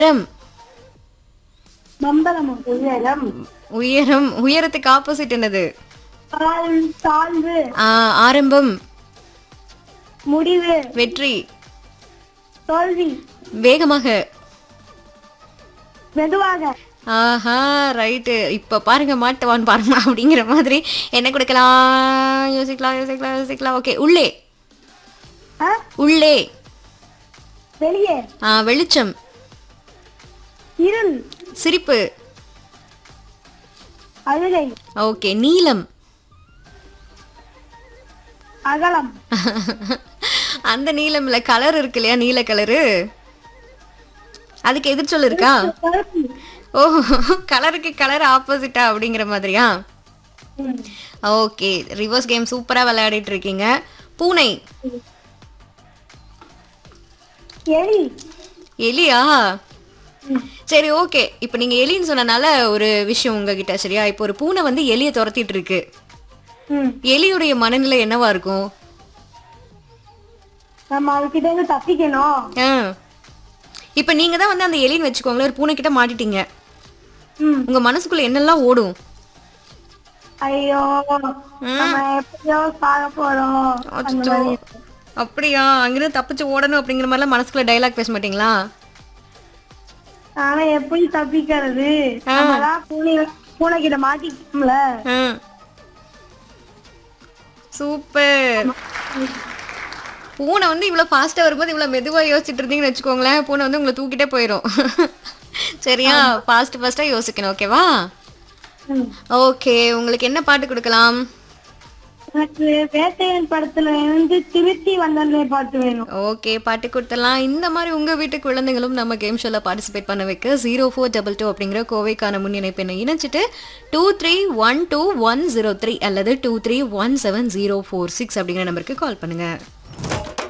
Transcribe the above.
உயரம் மம்பலம் உயரம் உயரம் உயரத்துக்கு ஆப்போசிட் என்னது தாழ் தாழ்வு ஆ, ஆரம்பம் முடிவு வெற்றி தோல்வி வேகமாக மெதுவாக ஆஹா ரைட்டு இப்ப பாருங்க மாட்டுவான் பாருங்க அப்படிங்கிற மாதிரி என்ன கொடுக்கலாம் யோசிக்கலாம் யோசிக்கலாம் யோசிக்கலாம் ஓகே உள்ளே ஆ? உள்ளே வெளியே ஆ, வெளிச்சம் இருள் சிரிப்பு அழுகை ஓகே நீலம் அகலம் அந்த நீலம்ல கலர் இருக்கு இல்லையா நீல கலரு அதுக்கு எதிர்ச்சொல் இருக்கா கருப்பு ஓ கலருக்கு கலர் ஆப்போசிட்டா அப்படிங்கிற மாதிரியா ம். ஓகே ரிவர்ஸ் கேம் சூப்பரா விளையாடிட்டு இருக்கீங்க பூனை எலி எலியா ம். சரி ஓகே இப்போ நீங்க எலின்னு சொன்னனால ஒரு விஷயம் உங்ககிட்ட சரியா இப்போ ஒரு பூனை வந்து எலியை துரத்திட்டு இருக்கு ம். எலியுடைய மனநிலை என்னவா இருக்கும் நம்ம அதுகிட்ட இருந்து தப்பிக்கணும் ஆ. இப்போ நீங்க தான் வந்து அந்த எலின்னு வச்சுக்கோங்களேன் ஒரு பூனை கிட்ட மாட்டிட்டீங்க ம். உங்க மனசுக்குள்ள என்னெல்லாம் ஓடும் ஐயோ நம்ம எப்படியோ சாக போறோம் அந்த அச்சோ. மாதிரி. அப்படியா அங்கிருந்து தப்பிச்சு ஓடணும் அப்படிங்கிற மாதிரிலாம் மனசுக்குள்ள டைலாக் பேச மாட்டீங்களா ஆனா எப்படி தப்பிக்கிறது நம்மதான் பூனை பூனை கிட்ட மாட்டிக்கோம்ல சூப்பர் பூனை வந்து இவ்வளோ ஃபாஸ்ட்டாக வரும்போது இவ்வளோ மெதுவாக யோசிச்சுட்டு இருந்தீங்கன்னு வச்சுக்கோங்களேன் பூனை வந்து உங்களை தூக்கிட்டே போயிடும் சரியா ஃபாஸ்ட் ஃபாஸ்ட்டாக யோசிக்கணும் ஓகேவா ம். ஓகே உங்களுக்கு என்ன பாட்டு கொடுக்கலாம் எனக்கு வேட்டையன் படத்துல இருந்து திருச்சி வந்தே பாட்டு வேணும் ஓகே பாட்டு கொடுத்துடலாம் இந்த மாதிரி உங்கள் வீட்டு குழந்தைங்களும் நம்ம கேம் ஷோவில் பார்ட்டிசிபேட் பண்ண வைக்க ஜீரோ ஃபோர் டபுள் டூ அப்படிங்கிற கோவைக்கான முன் இணைப்பெண்ணை இணைச்சிட்டு two three one two one zero three அல்லது two three one seven zero four six அப்படிங்கிற நம்பருக்கு கால் பண்ணுங்கள்